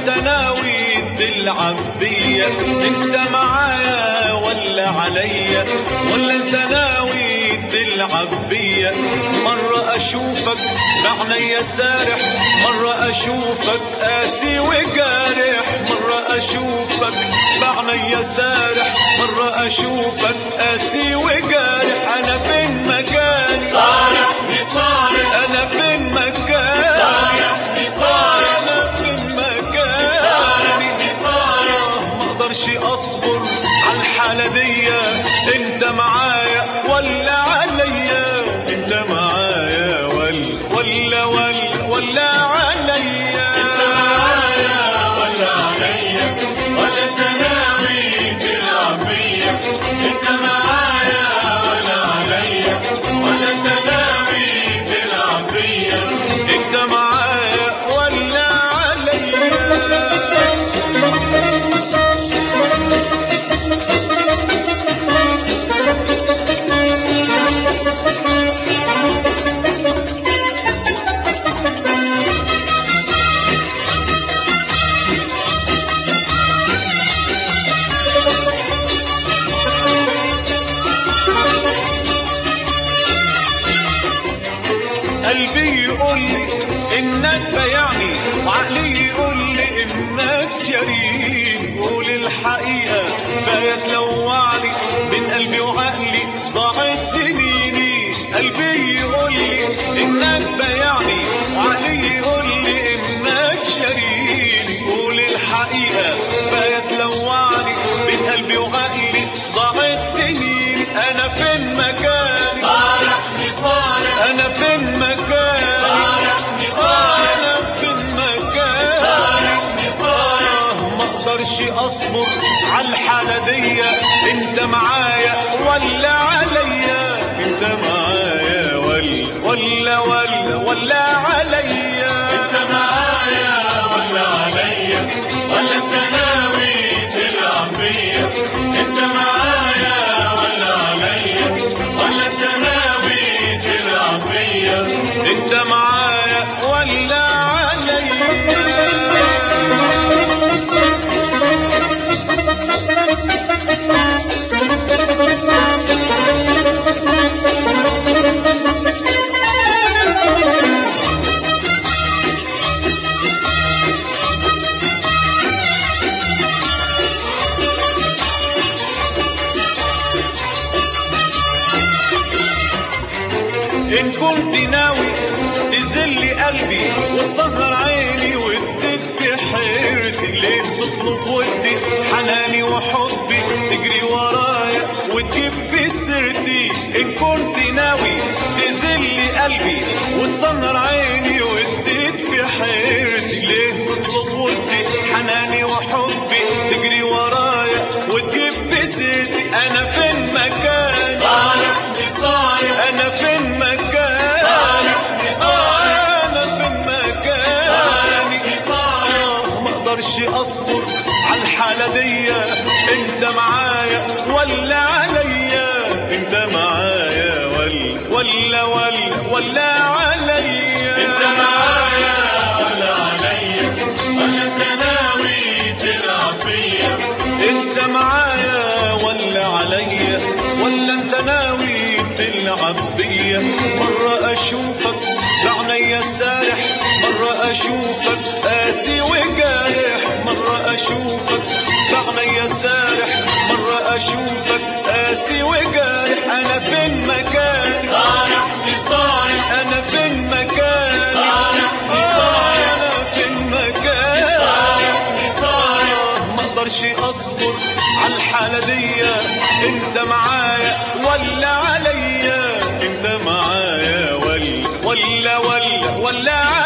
انت ناوي تلعب بيا انت معايا ولا عليا ولا انت ناوي تلعب بيا مرة اشوفك بعنيا سارح مرة اشوفك قاسي وجارح مرة اشوفك بعنيا سارح مرة اشوفك قاسي وجارح انا فين مكاني صارح بصارح انا فين مكاني صارح بصارح انا فين صارح مكاني بصارح ما اقدرش اصبر على الحالة دي انت معايا ولا عليا انت معايا ولا ولا ولا ولا عليا معايا ولا عليا ولا انت ناوي تلعب بيا انت معايا ولا عليا ولا انت ناوي تلعب بيا انت معايا ولا عليا قلبي يقول لي انك بيعني وعقلي يقول لي انك شريك قول الحقيقه فايت لوعني بين قلبي وعقلي ضاعت سنيني قلبي يقول لي انك بيعني وعقلي يقول لي انك شريك قول الحقيقه فايت لوعني بين قلبي وعقلي ضاعت سنيني انا فين مكاني صارح بصارح انا فين مكاني صارح بصارح انا فين مكاني صارح بصارح آه، ما اقدرش اصبر على الحالة دي انت معايا ولا عليا انت معايا ولا ولا ولا ولا عليا انت معايا ولا عليا ولا انت ناوي تلعب بيا انت معايا ولا عليا ولا انت ناوي تلعب بيا انت معايا ولا عليا إن كنت ناوي تذل قلبي وتصغر عيني وتزيد في حيرتي ليه تطلب ودي حناني وحبي تجري ورايا وتجيب في سيرتي إن كنت ناوي تذل قلبي وتصغر عيني وتزيد في حيرتي ليه تطلب ودي حناني وحبي تجري ورايا وتجيب في سيرتي أنا فين مكاني صارح بصارح انا فين مكاني صالح بصالح. انا فين مكاني بصارح ما اقدرش اصبر على الحالة دي انت معايا ولا عليا انت معايا ولا ولا ولا ولا عليا انت معايا ولا عليا ولا انت ناوي تلعب بيا انت معايا ولا عليا ولا انت ناوي تلعب بيا مرة اشوفك بعنيا سارح مرة اشوفك قاسي وجارح مرة اشوفك بعنيا سارح مرة اشوفك قاسي وجارح انا فين مكاني صالح بصالح انا فين مكاني صالح بصالح انا فين مكاني صالح بصالح ما اقدرش اصبر على الحالة دي انت معايا ولا عليا انت معايا ولا ولا ولا ولا